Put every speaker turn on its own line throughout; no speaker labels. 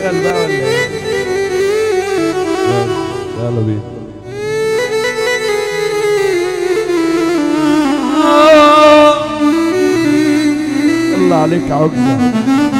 نشتغل بقى ولا ايه يلا يلا بينا الله عليك عقبة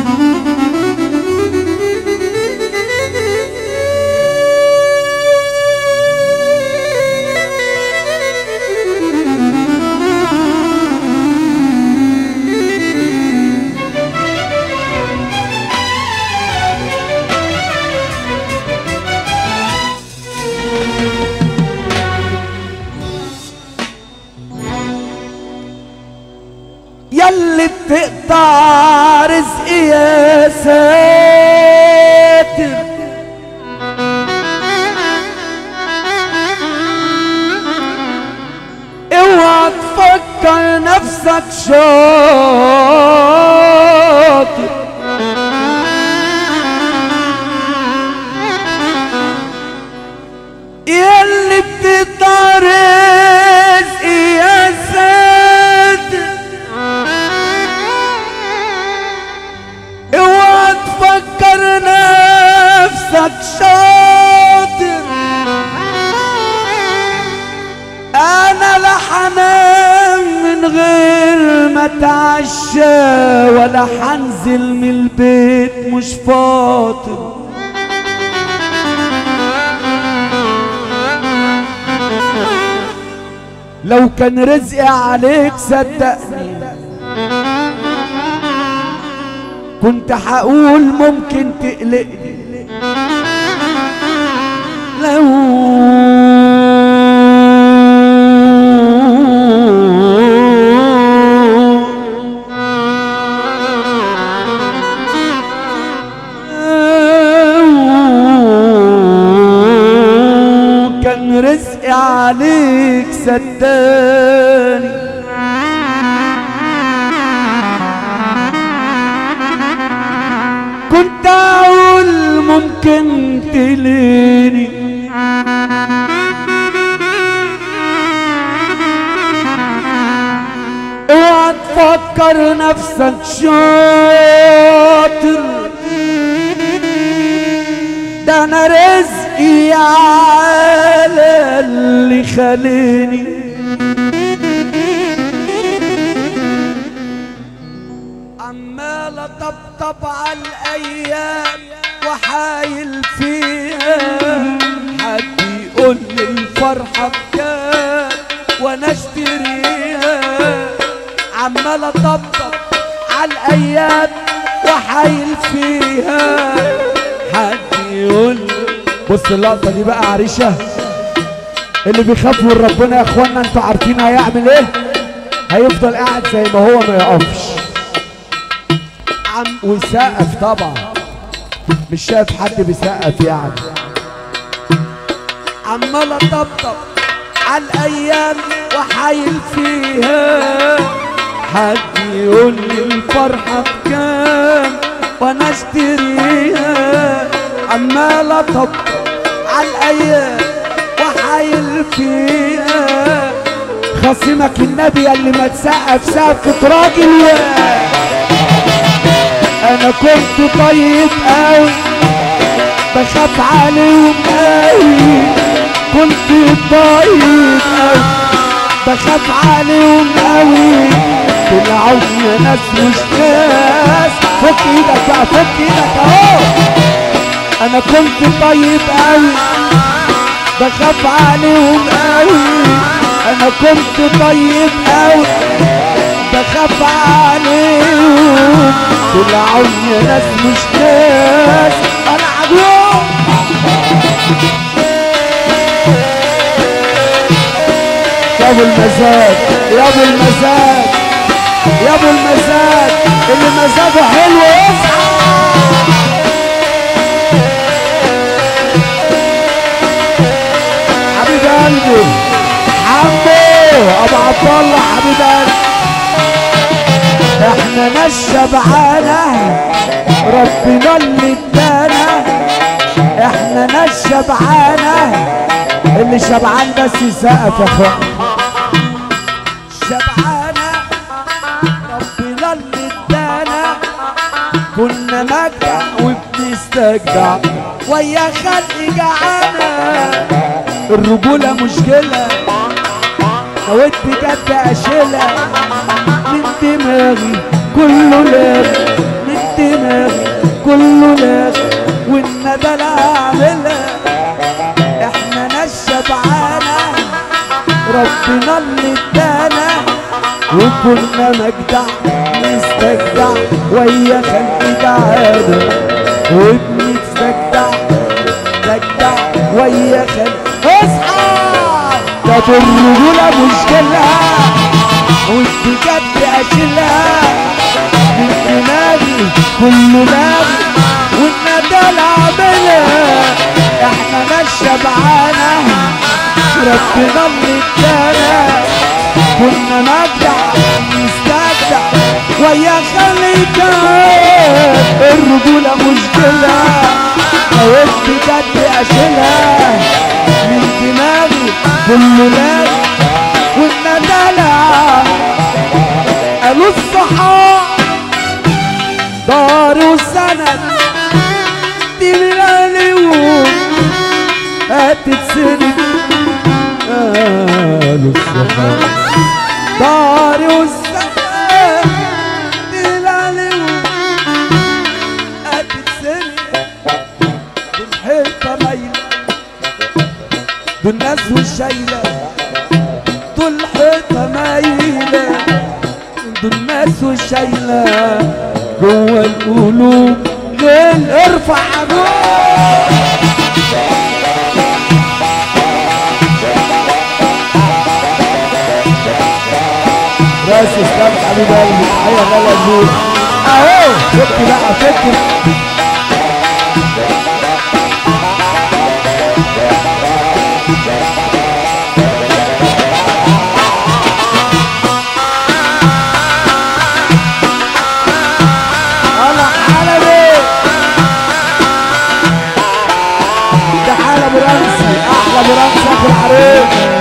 يلي بتقطع رزقي يا ساتر اوعى تفكر نفسك شاطر يلي بتقطع رزقي يا ساتر اوعى تفكر نفسك شاطر انا لا حنام من غير ما اتعشى ولا حنزل من البيت مش فاطر لو كان رزقي عليك صدقني كنت هقول ممكن تقلقني لو كان رزقي عليك صدقني كنت اقول ممكن تليني اوعى تفكر نفسك شاطر ده انا رزقي على اللي خليني عمال اطبطب على الايام وحايل فيها حد يقول لي الفرحه بكام وانا اشتريها عمال اطبطب على الايام وحايل فيها حد يقول لي
بص اللقطة دي بقى عريشة اللي بيخاف من ربنا يا اخوانا انتوا عارفين هيعمل ايه هيفضل قاعد زي ما هو ما يقفش
عم
ويسقف طبعا مش شايف حد بيسقف يعني
عمال اطبطب على الايام وحايل فيها حد يقول لي الفرحه بكام وانا اشتريها عمال اطبطب على الايام وحايل فيها
خصمك النبي اللي ما تسقف سقفة راجل
انا كنت طيب قوي بخاف عليهم قوي كنت طيب قوي بخاف عليهم قوي طلعوا يا ناس مش ناس فك ايدك بقى فك ايدك اهو انا كنت طيب قوي بخاف عليهم قوي انا كنت طيب قوي بخاف عليهم طلعوا يا ناس مش ناس انا عدوهم يا ابو المزاج يا ابو المزاج يا ابو المزاج اللي مزاجه حلو يصحى حبيب قلبي حمو ابو عبد الله حبيب قلبي احنا ناس شبعانه ربنا اللي ادانا احنا ناس شبعانه اللي شبعان بس يسقف يا اخوان شبعانه ربنا اللي ادانا كنا مجد وبنستنى
مستجدع ويا خلق جعانة الرجولة مشكلة نويت بجد اشيلها من دماغي كله لاغي من دماغي كله لاغي والندى لا اعملها احنا ناس شبعانة ربنا اللي ادانا وكنا مجدع نستجدع ويا خلق جعانة وبنستجدع تجدع ويا خلق اصحى كانت الرجولة مشكلة والبجد اشيلها من دماغي كله لاغي والندى اعملها احنا ناس شبعانة ربنا اللي ادانا كنا نجدع نستجدع ويا خليك الرجولة مشكلة لو بجد اشيلها من دماغي كله لاغي والندلع قالوا الصحاب دار وسند دي من اليوم هتتسند قالوا الصحاب دار وسند دي من اليوم هتتسند بالحيطة مايلة دول ناس والشايلة دول حيطة مايلة دول ناس والشايلة جوه القلوب غير ارفع ابوك راس اسلام حبيب قلبي تحية غلا النور اهو فك بقى فك طلع حلبي ده حلب رمسي احلى برمسي اخو العريس